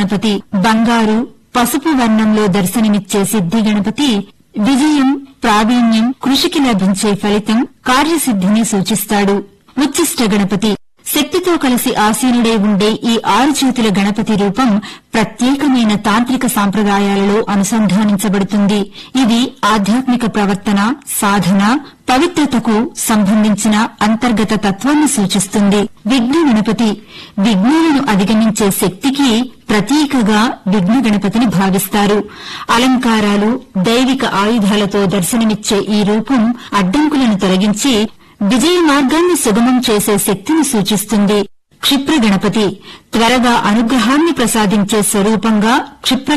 గణపతి బంగారు పసుపు వర్ణంలో దర్శనమిచ్చే సిద్ధి గణపతి విజయం ప్రావీణ్యం కృషికి లభించే ఫలితం కార్యసిద్ధిని సూచిస్తాడు ఉచ్చిష్ట గణపతి శక్తితో కలిసి ఆసీనుడై ఉండే ఈ ఆరు చేతుల గణపతి రూపం ప్రత్యేకమైన తాంత్రిక సాంప్రదాయాలలో అనుసంధానించబడుతుంది ఇది ఆధ్యాత్మిక ప్రవర్తన సాధన పవిత్రతకు సంబంధించిన అంతర్గత తత్వాన్ని సూచిస్తుంది విఘ్న గణపతి విఘ్నాలను అధిగమించే శక్తికి ప్రతీకగా విఘ్న గణపతిని భావిస్తారు అలంకారాలు దైవిక ఆయుధాలతో దర్శనమిచ్చే ఈ రూపం అడ్డంకులను తొలగించి విజయ మార్గాన్ని సుగమం చేసే శక్తిని సూచిస్తుంది క్షిప్ర గణపతి త్వరగా అనుగ్రహాన్ని ప్రసాదించే స్వరూపంగా క్షిప్ర